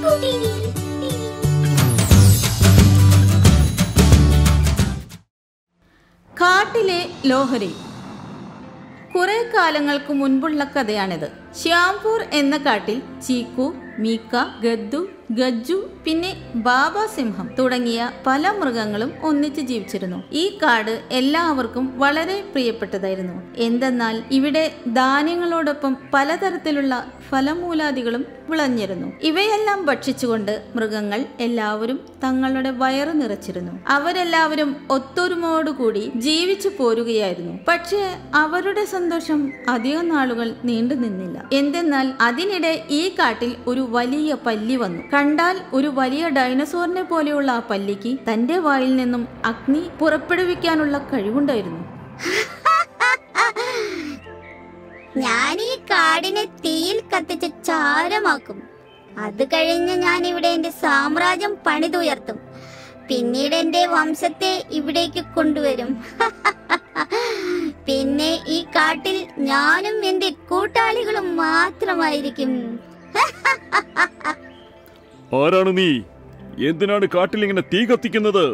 കുടി കാട്ടിലെ ലോഹരി കുറെ കാലങ്ങൾക്ക് മുൻപുള്ള കഥയാണിത് ശ്യാംപൂർ എന്ന കാട്ടിൽ ചീക്കു മീക്ക ഗദ്ദു ഗജ്ജു പിന്നെ ബാബ സിംഹം തുടങ്ങിയ പല മൃഗങ്ങളും ഒന്നിച്ച് ജീവിച്ചിരുന്നു ഈ കാട് എല്ലാവർക്കും വളരെ പ്രിയപ്പെട്ടതായിരുന്നു എന്തെന്നാൽ ഇവിടെ ധാന്യങ്ങളോടൊപ്പം പലതരത്തിലുള്ള ഫലമൂലാദികളും വിളഞ്ഞിരുന്നു ഇവയെല്ലാം ഭക്ഷിച്ചുകൊണ്ട് മൃഗങ്ങൾ എല്ലാവരും തങ്ങളുടെ വയറ് നിറച്ചിരുന്നു അവരെല്ലാവരും ഒത്തൊരുമയോടുകൂടി ജീവിച്ചു പോരുകയായിരുന്നു പക്ഷേ അവരുടെ സന്തോഷം അധികം നാളുകൾ നീണ്ടു നിന്നില്ല എന്തെന്നാൽ അതിനിടെ ഈ കാട്ടിൽ ഒരു വലിയ പല്ലി വന്നു കണ്ടാൽ ഒരു വലിയ ഡൈനസോറിനെ പോലെയുള്ള ആ പല്ലിക്ക് തന്റെ വായിൽ നിന്നും അഗ്നി പുറപ്പെടുവിക്കാനുള്ള കഴിവുണ്ടായിരുന്നു ഞാൻ ഈ കാടിനെ തീയിൽ കത്തിച്ച് ചാരമാക്കും അത് കഴിഞ്ഞ് ഞാൻ ഇവിടെ എന്റെ സാമ്രാജ്യം പണിതുയർത്തും പിന്നീട് എന്റെ വംശത്തെ ഇവിടേക്ക് കൊണ്ടുവരും പിന്നെ ഈ കാട്ടിൽ ഞാനും എന്റെ കൂട്ടാളികളും മാത്രമായിരിക്കും ആരാണ് നീ എന്തിനാണ് കാട്ടിൽ ഇങ്ങനെ തീ കത്തിക്കുന്നത്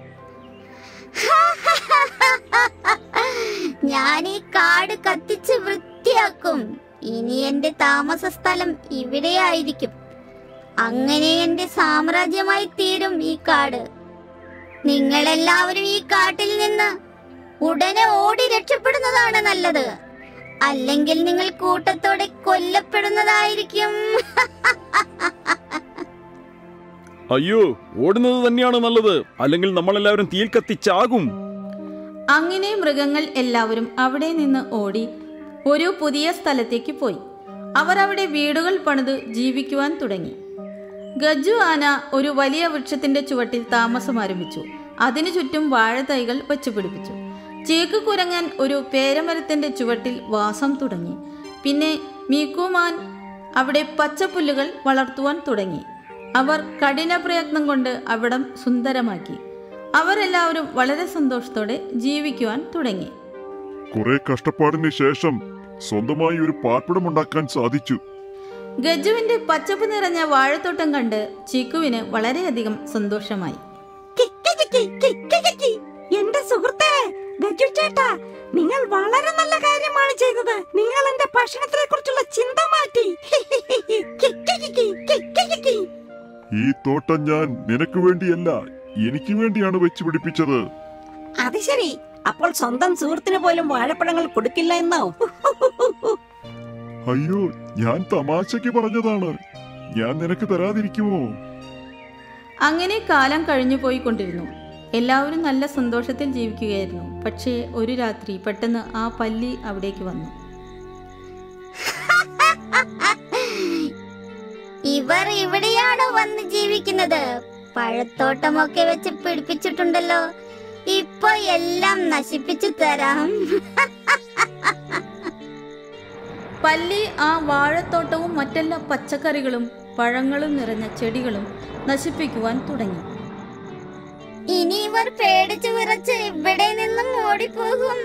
ഞാൻ ഈ കാട് കത്തിച്ച് വൃത്തിയാക്കും ഇനി എന്റെ താമസ സ്ഥലം ഇവിടെയായിരിക്കും അങ്ങനെ എന്റെ സാമ്രാജ്യമായി തീരും ഈ കാട് നിങ്ങളെല്ലാവരും ഈ കാട്ടിൽ നിന്ന് ഉടനെ ഓടി രക്ഷപ്പെടുന്നതാണ് നല്ലത് അല്ലെങ്കിൽ നിങ്ങൾ കൂട്ടത്തോടെ കൊല്ലപ്പെടുന്നതായിരിക്കും അയ്യോ ഓടുന്നത് തന്നെയാണ് നല്ലത് അല്ലെങ്കിൽ നമ്മളെല്ലാവരും തീയിൽ കത്തിച്ചാകും അങ്ങനെ മൃഗങ്ങൾ എല്ലാവരും അവിടെ നിന്ന് ഓടി ഒരു പുതിയ സ്ഥലത്തേക്ക് പോയി അവർ അവിടെ വീടുകൾ പണിത് ജീവിക്കുവാൻ തുടങ്ങി ഗജു ആന ഒരു വലിയ വൃക്ഷത്തിന്റെ ചുവട്ടിൽ താമസം ആരംഭിച്ചു അതിനു ചുറ്റും വാഴത്തൈകൾ വച്ചുപിടിപ്പിച്ചു ചീക്ക് കുരങ്ങൻ ഒരു പേരമരത്തിന്റെ ചുവട്ടിൽ വാസം തുടങ്ങി പിന്നെ മീക്കുമാൻ അവിടെ പച്ചപ്പുല്ലുകൾ വളർത്തുവാൻ തുടങ്ങി അവർ കഠിന പ്രയത്നം കൊണ്ട് അവിടം സുന്ദരമാക്കി അവരെല്ലാവരും വളരെ സന്തോഷത്തോടെ ജീവിക്കുവാൻ തുടങ്ങി കുറെ കഷ്ടപ്പാടിന് ശേഷം സ്വന്തമായി ഒരു പാർപ്പിടം ഉണ്ടാക്കാൻ സാധിച്ചു ഗജുവിന്റെ പച്ചപ്പ് നിറഞ്ഞ വാഴത്തോട്ടം കണ്ട് ചീക്കുവിന് വളരെയധികം സന്തോഷമായി എന്റെ സുഹൃത്തെ ഗജു ചേട്ടാ നിങ്ങൾ വളരെ നല്ല കാര്യമാണ് ചെയ്തത് നിങ്ങൾ എന്റെ ഭക്ഷണത്തിനെ കുറിച്ചുള്ള ചിന്ത മാറ്റി ഈ തോട്ടം ഞാൻ നിനക്ക് വേണ്ടിയല്ല എനിക്ക് വേണ്ടിയാണ് വെച്ച് പിടിപ്പിച്ചത് അത് ശരി അപ്പോൾ സ്വന്തം സുഹൃത്തിന് പോലും വാഴപ്പഴങ്ങൾ കൊടുക്കില്ല എന്നോ അയ്യോ ഞാൻ തമാശയ്ക്ക് പറഞ്ഞതാണ് ഞാൻ നിനക്ക് തരാതിരിക്കുമോ അങ്ങനെ കാലം കഴിഞ്ഞു പോയിക്കൊണ്ടിരുന്നു എല്ലാവരും നല്ല സന്തോഷത്തിൽ ജീവിക്കുകയായിരുന്നു പക്ഷേ ഒരു രാത്രി പെട്ടെന്ന് ആ പല്ലി അവിടേക്ക് വന്നു ഇവർ ഇവിടെയാണോ വന്ന് ജീവിക്കുന്നത് പഴത്തോട്ടമൊക്കെ വെച്ച് പിടിപ്പിച്ചിട്ടുണ്ടല്ലോ ഇപ്പൊ എല്ലാം നശിപ്പിച്ചു തരാം പല്ലി ആ വാഴത്തോട്ടവും മറ്റെല്ലാ പച്ചക്കറികളും പഴങ്ങളും നിറഞ്ഞ ചെടികളും നശിപ്പിക്കുവാൻ തുടങ്ങി ഇനി ഇവർ പേടിച്ചു വിറച്ച് ഇവിടെ നിന്നും ഓടിപ്പോകും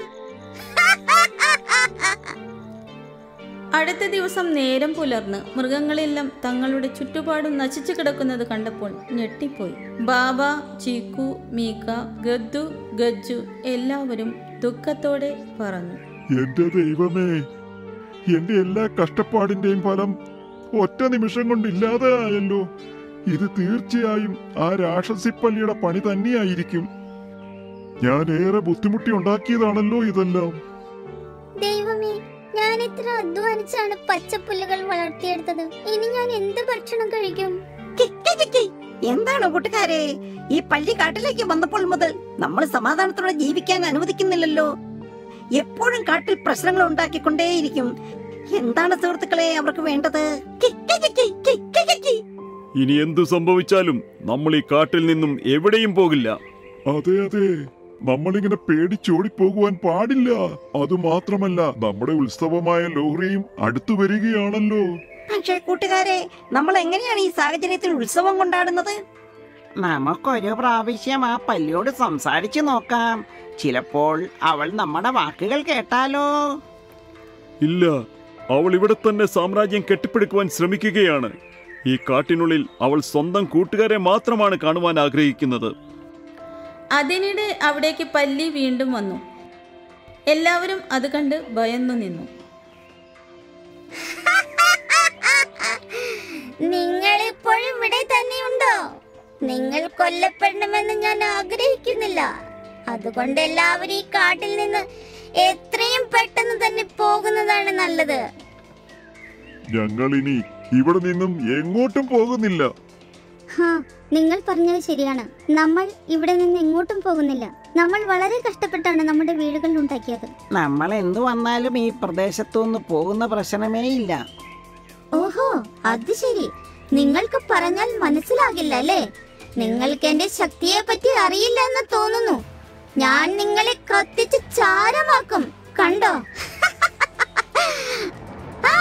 അടുത്ത ദിവസം നേരം പുലർന്ന് മൃഗങ്ങളെല്ലാം തങ്ങളുടെ ചുറ്റുപാടും നശിച്ചു കിടക്കുന്നത് കണ്ടപ്പോൾ ഞെട്ടിപ്പോയി ബാബ ചീക്കു മീക്ക ഗദ്ദു ഗജ്ജു എല്ലാവരും ദുഃഖത്തോടെ പറഞ്ഞു എന്റെ ദൈവമേ എന്റെ എല്ലാ കഷ്ടപ്പാടിന്റെയും ഫലം ഒറ്റ നിമിഷം കൊണ്ട് ഇല്ലാതെയായല്ലോ ഇത് തീർച്ചയായും ആ രാക്ഷസിപ്പള്ളിയുടെ പണി തന്നെയായിരിക്കും ഞാൻ ഏറെ ബുദ്ധിമുട്ടി ഉണ്ടാക്കിയതാണല്ലോ ഇതെല്ലാം ദൈവമേ ഞാൻ ഇത്ര അധ്വാനിച്ചാണ് പച്ചപ്പുല്ലുകൾ വളർത്തിയെടുത്തത് ഇനി ഞാൻ എന്ത് ഭക്ഷണം കഴിക്കും എന്താണ് കൂട്ടുകാരെ ഈ പള്ളി കാട്ടിലേക്ക് വന്നപ്പോൾ മുതൽ നമ്മൾ സമാധാനത്തോടെ ജീവിക്കാൻ അനുവദിക്കുന്നില്ലല്ലോ എപ്പോഴും കാട്ടിൽ പ്രശ്നങ്ങൾ ഉണ്ടാക്കിക്കൊണ്ടേയിരിക്കും എന്താണ് സുഹൃത്തുക്കളെ അവർക്ക് വേണ്ടത് ഇനി എന്തു സംഭവിച്ചാലും നമ്മൾ ഈ കാട്ടിൽ നിന്നും എവിടെയും പോകില്ല അതെ അതെ നമ്മളിങ്ങനെ പേടിച്ചോടിപ്പോകുവാൻ പാടില്ല അതുമാത്രമല്ല നമ്മുടെ ഉത്സവമായ ലോഹ്രിയും അടുത്തു വരികയാണല്ലോ പക്ഷേ കൂട്ടുകാരെ നമ്മൾ എങ്ങനെയാണ് ഈ സാഹചര്യത്തിൽ ഉത്സവം കൊണ്ടാടുന്നത് നമുക്കൊരു പ്രാവശ്യം ആ പല്ലിയോട് സംസാരിച്ചു നോക്കാം ചിലപ്പോൾ അവൾ നമ്മുടെ വാക്കുകൾ കേട്ടാലോ ഇല്ല അവൾ ഇവിടെ തന്നെ സാമ്രാജ്യം കെട്ടിപ്പടുക്കുവാൻ ശ്രമിക്കുകയാണ് ഈ കാട്ടിനുള്ളിൽ അവൾ സ്വന്തം കൂട്ടുകാരെ മാത്രമാണ് കാണുവാൻ ആഗ്രഹിക്കുന്നത് അതിനിടെ അവിടേക്ക് പല്ലി വീണ്ടും വന്നു എല്ലാവരും അത് കണ്ട് ഭയന്നു നിന്നു നിങ്ങൾ ഇപ്പോഴും ഇവിടെ തന്നെയുണ്ടോ നിങ്ങൾ കൊല്ലപ്പെടണമെന്ന് ഞാൻ ആഗ്രഹിക്കുന്നില്ല അതുകൊണ്ട് എല്ലാവരും ഈ കാട്ടിൽ നിന്ന് എത്രയും പെട്ടെന്ന് തന്നെ പോകുന്നതാണ് നല്ലത് ഞങ്ങൾ ഇനി ഇവിടെ നിന്നും എങ്ങോട്ടും പോകുന്നില്ല ഹാ നിങ്ങൾ പറഞ്ഞത് ശരിയാണ് നമ്മൾ ഇവിടെ നിന്ന് എങ്ങോട്ടും പോകുന്നില്ല നമ്മൾ വളരെ കഷ്ടപ്പെട്ടാണ് നമ്മുടെ വീടുകൾ ഉണ്ടാക്കിയത് നമ്മൾ എന്തു വന്നാലും ഈ പ്രദേശത്തുനിന്ന് പോകുന്ന പ്രശ്നമേ ഇല്ല ഓഹോ അത് ശരി നിങ്ങൾക്ക് പറഞ്ഞാൽ മനസ്സിലാകില്ല അല്ലേ നിങ്ങൾക്ക് എന്റെ ശക്തിയെ പറ്റി അറിയില്ല എന്ന് തോന്നുന്നു ഞാൻ നിങ്ങളെ കത്തിച്ച് ചാരമാക്കും കണ്ടോ ആ!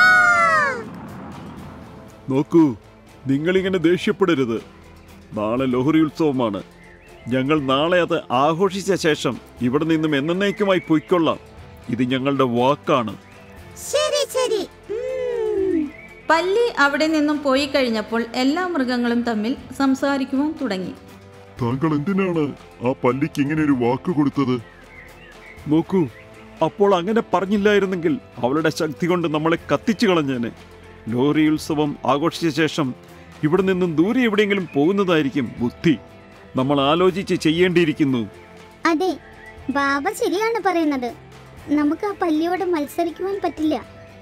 നോക്കൂ നിങ്ങളിങ്ങനെ ദേഷ്യപ്പെടരുത് നാളെ ലോഹറി ഉത്സവമാണ് ഞങ്ങൾ നാളെ അത് ആഘോഷിച്ച ശേഷം ഇവിടെ നിന്നും എന്നേക്കുമായി പൊയ്ക്കൊള്ളാം ഇത് ഞങ്ങളുടെ വാക്കാണ് ശരി ശരി ഉം. പല്ലി അവിടെ നിന്നും പോയി കഴിഞ്ഞപ്പോൾ എല്ലാ മൃഗങ്ങളും തമ്മിൽ സംസാരിക്കുവാൻ തുടങ്ങി താങ്കൾ എന്തിനാണ് ആ പല്ലിക്ക് ഇങ്ങനെ ഒരു വാക്ക് കൊടുത്തത് നോക്കൂ അപ്പോൾ അങ്ങനെ പറഞ്ഞില്ലായിരുന്നെങ്കിൽ അവളുടെ ശക്തി കൊണ്ട് നമ്മളെ കത്തിച്ചു കളഞ്ഞേനെ ലോറി ഉത്സവം ആഘോഷിച്ച ശേഷം ഇവിടെ നിന്നും ദൂരെ എവിടെയെങ്കിലും പോകുന്നതായിരിക്കും ബുദ്ധി നമ്മൾ ആലോചിച്ച് ചെയ്യേണ്ടിയിരിക്കുന്നു അതെ ബാബ ശരിയാണ് പറയുന്നത് നമുക്ക് ആ പല്ലിയോട് മത്സരിക്കുവാൻ പറ്റില്ല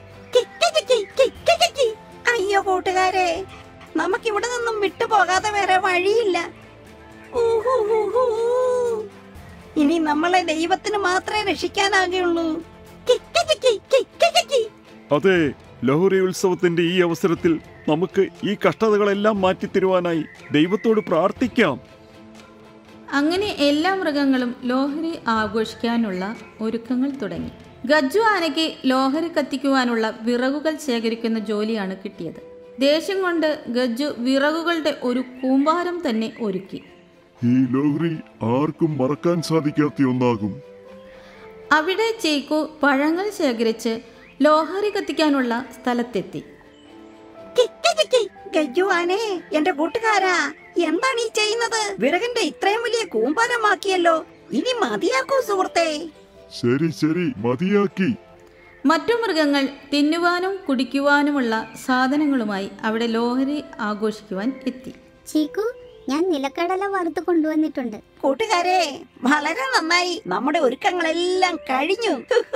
അയ്യോ കൂട്ടുകാരെ നമുക്കിവിടെ നിന്നും വിട്ടുപോകാതെ വേറെ വഴിയില്ല ഊഹുഹുഹു. ഇനി നമ്മളെ ദൈവത്തിന് മാത്രമേ രക്ഷിക്കാനാകുള്ളൂ കിക്കിക്കിക്കി, കിക്കിക്കിക്കി. അതെ ലോഹറി ഉത്സവത്തിന്റെ ഈ അവസരത്തിൽ നമുക്ക് ഈ കഷ്ടതകളെല്ലാം മാറ്റിത്തരുവാനായി ദൈവത്തോട് പ്രാർത്ഥിക്കാം അങ്ങനെ എല്ലാ മൃഗങ്ങളും ലോഹരി ആഘോഷിക്കാനുള്ള ഒരുക്കങ്ങൾ തുടങ്ങി ഗജ്ജു ആനയ്ക്ക് ലോഹരി കത്തിക്കുവാനുള്ള വിറകുകൾ ശേഖരിക്കുന്ന ജോലിയാണ് കിട്ടിയത് ദേഷ്യം കൊണ്ട് ഗജ്ജു വിറകുകളുടെ ഒരു കൂമ്പാരം തന്നെ ഒരുക്കി ഈ ലോഹരി ആർക്കും മറക്കാൻ സാധിക്കാത്ത ഒന്നാകും അവിടെ ചേക്കു പഴങ്ങൾ ശേഖരിച്ച് ലോഹരി കത്തിക്കാനുള്ള സ്ഥലത്തെത്തി കിക്കിക്കിക്കി. ഗജുവാനെ എന്റെ കൂട്ടുകാരാ എന്താണ് ഈ ചെയ്യുന്നത് വിറകിന്റെ ഇത്രയും വലിയ കൂമ്പാരമാക്കിയല്ലോ ഇനി മതിയാക്കൂ സുഹൃത്തേ ശരി ശരി മതിയാക്കി മറ്റു മൃഗങ്ങൾ തിന്നുവാനും കുടിക്കുവാനുമുള്ള സാധനങ്ങളുമായി അവിടെ ലോഹരി ആഘോഷിക്കുവാൻ എത്തി ചീക്കു ഞാൻ നിലക്കടല വറുത്ത് കൊണ്ടുവന്നിട്ടുണ്ട് കൂട്ടുകാരെ വളരെ നന്നായി നമ്മുടെ ഒരുക്കങ്ങളെല്ലാം കഴിഞ്ഞു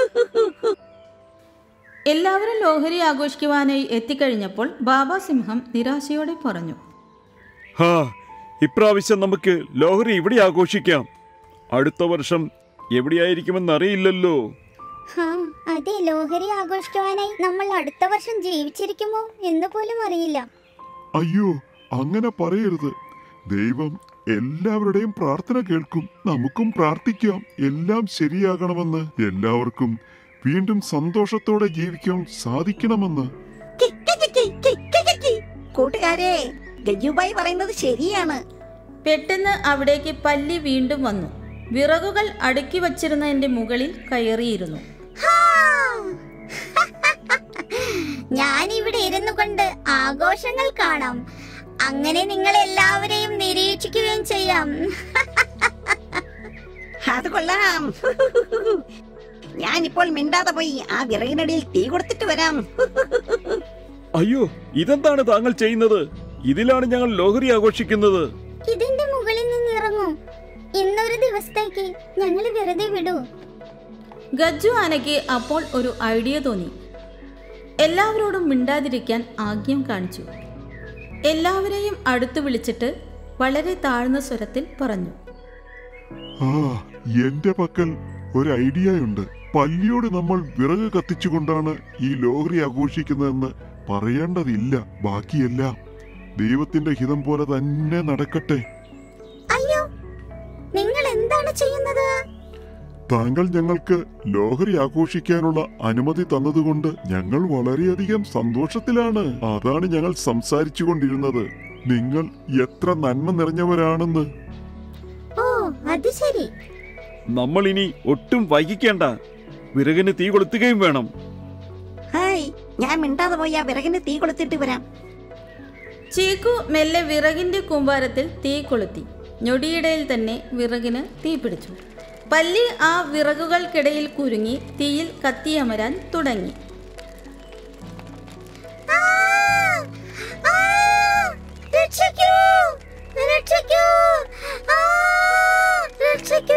എല്ലാവരും ലോഹരി ആഘോഷിക്കുവാനായി എത്തിക്കഴിഞ്ഞപ്പോൾ ബാബാ സിംഹം നിരാശയോടെ പറഞ്ഞു ഹാ ഇപ്രാവശ്യം നമുക്ക് ലോഹരി ഇവിടെ ആഘോഷിക്കാം അടുത്ത വർഷം എവിടെയായിരിക്കുമെന്ന് അറിയില്ലല്ലോ ഹാ അതെ ലോഹരി ആഘോഷിക്കുവാനായി നമ്മൾ അടുത്ത വർഷം ജീവിച്ചിരിക്കുമോ എന്ന് പോലും അറിയില്ല അയ്യോ അങ്ങനെ പറയരുത് ദൈവം എല്ലാവരുടെയും പ്രാർത്ഥന കേൾക്കും നമുക്കും പ്രാർത്ഥിക്കാം എല്ലാം ശരിയാകണമെന്ന് എല്ലാവർക്കും വീണ്ടും സന്തോഷത്തോടെ ജീവിക്കാൻ സാധിക്കണമെന്ന് കിക്കിക്കിക്കി, കിക്കിക്കിക്കി. കൂട്ടുകാരെ ഗജുബായി പറയുന്നത് ശരിയാണ് പെട്ടെന്ന് അവിടേക്ക് പല്ലി വീണ്ടും വന്നു വിറകുകൾ അടുക്കി വച്ചിരുന്നതിന്റെ മുകളിൽ കയറിയിരുന്നു ഹാ! ഞാൻ ഇവിടെ ഇരുന്നു കൊണ്ട് ആഘോഷങ്ങൾ കാണാം അങ്ങനെ നിങ്ങൾ എല്ലാവരെയും നിരീക്ഷിക്കുകയും ചെയ്യാം അത് കൊള്ളാം ഞാനിപ്പോൾ മിണ്ടാതെ പോയി ആ വിറകിനടിയിൽ തീ കൊടുത്തിട്ട് വരാം അയ്യോ ഇതെന്താണ് താങ്കൾ ചെയ്യുന്നത് ഇതിലാണ് ഞങ്ങൾ ലോഹരി ആഘോഷിക്കുന്നത് ഇതിന്റെ മുകളിൽ നിന്ന് ഇറങ്ങൂ ഇന്നൊരു ദിവസത്തേക്ക് ഞങ്ങൾ വെറുതെ വിടൂ ഗജ്ജു ആനയ്ക്ക് അപ്പോൾ ഒരു ഐഡിയ തോന്നി എല്ലാവരോടും മിണ്ടാതിരിക്കാൻ ആജ്ഞം കാണിച്ചു എല്ലാവരെയും അടുത്തു വിളിച്ചിട്ട് വളരെ താഴ്ന്ന സ്വരത്തിൽ പറഞ്ഞു ആ എന്റെ പക്കൽ ഒരു ഐഡിയ ഉണ്ട് പല്ലിയോട് നമ്മൾ വിറക് കത്തിച്ചുകൊണ്ടാണ് ഈ ലോഹരി ആഘോഷിക്കുന്നതെന്ന് പറയേണ്ടതില്ല ബാക്കിയെല്ലാം ദൈവത്തിന്റെ ഹിതം പോലെ തന്നെ നടക്കട്ടെ അയ്യോ നിങ്ങൾ എന്താണ് ചെയ്യുന്നത് താങ്കൾ ഞങ്ങൾക്ക് ലോഹരി ആഘോഷിക്കാനുള്ള അനുമതി തന്നതുകൊണ്ട് ഞങ്ങൾ വളരെയധികം സന്തോഷത്തിലാണ് അതാണ് ഞങ്ങൾ സംസാരിച്ചു കൊണ്ടിരുന്നത് നിങ്ങൾ എത്ര നന്മ നിറഞ്ഞവരാണെന്ന് ഓ അത് ശരി നമ്മൾ ഇനി ഒട്ടും വൈകിക്കേണ്ട വിറകിന് തീ കൊളുത്തുകയും വേണം ഹായ് ഞാൻ മിണ്ടാതെ പോയി ആ വിറകിന് തീ കൊളുത്തിട്ട് വരാം ചീക്കു മെല്ലെ വിറകിന്റെ കൂമ്പാരത്തിൽ തീ കൊളുത്തി ഞൊടിയിടയിൽ തന്നെ വിറകിന് തീ പിടിച്ചു പല്ലി ആ വിറകുകൾക്കിടയിൽ കുരുങ്ങി തീയിൽ കത്തിയമരാൻ തുടങ്ങി ആ! ആ! രക്ഷിക്കൂ! രക്ഷിക്കൂ! ആ! രക്ഷിക്കൂ!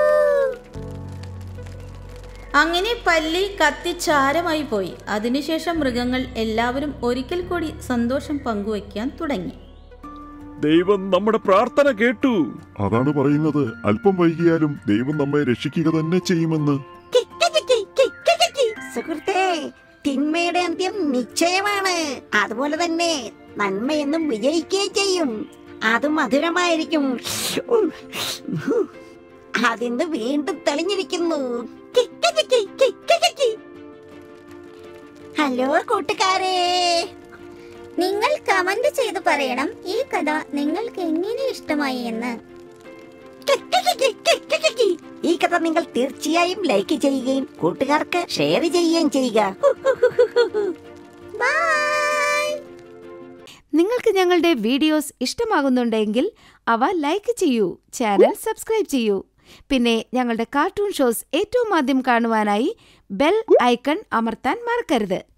അങ്ങനെ പല്ലി കത്തിച്ചാരമായി പോയി അതിനുശേഷം മൃഗങ്ങൾ എല്ലാവരും ഒരിക്കൽ കൂടി സന്തോഷം പങ്കുവയ്ക്കാൻ തുടങ്ങി ദൈവം നമ്മുടെ പ്രാർത്ഥന കേട്ടു അതാണ് പറയുന്നത് അല്പം വൈകിയാലും ദൈവം നമ്മെ രക്ഷിക്കുക തന്നെ ചെയ്യുമെന്ന് കി, കി, കി, കി, കി, കി, കി, കി. സുഹൃത്തേ തിന്മയുടെ അന്ത്യം നിശ്ചയമാണ് അതുപോലെ തന്നെ നന്മയെന്നും വിജയിക്കുകയും ചെയ്യും അത് മധുരമായിരിക്കും അതിന്ന് വീണ്ടും തെളിഞ്ഞിരിക്കുന്നു കി, കി, കി, കി, കി, കി, കി, കി. ഹലോ കൂട്ടുകാരേ നിങ്ങൾ കമന്റ് ചെയ്ത് പറയണം ഈ കഥ നിങ്ങൾക്ക് എങ്ങനെ ഇഷ്ടമായി എന്ന് കി, കി, കി, കി, കി, കി, കി, കി. ഈ കഥ നിങ്ങൾ തീർച്ചയായും ലൈക്ക് ചെയ്യുകയും കൂട്ടുകാർക്ക് ഷെയർ ചെയ്യുകയും ചെയ്യുക ബൈ നിങ്ങൾക്ക് ഞങ്ങളുടെ വീഡിയോസ് ഇഷ്ടമാകുന്നുണ്ടെങ്കിൽ അവ ലൈക്ക് ചെയ്യൂ ചാനൽ സബ്സ്ക്രൈബ് ചെയ്യൂ പിന്നെ ഞങ്ങളുടെ കാർട്ടൂൺ ഷോസ് ഏറ്റവും ആദ്യം കാണുവാനായി ബെൽ ഐക്കൺ അമർത്താൻ മറക്കരുത്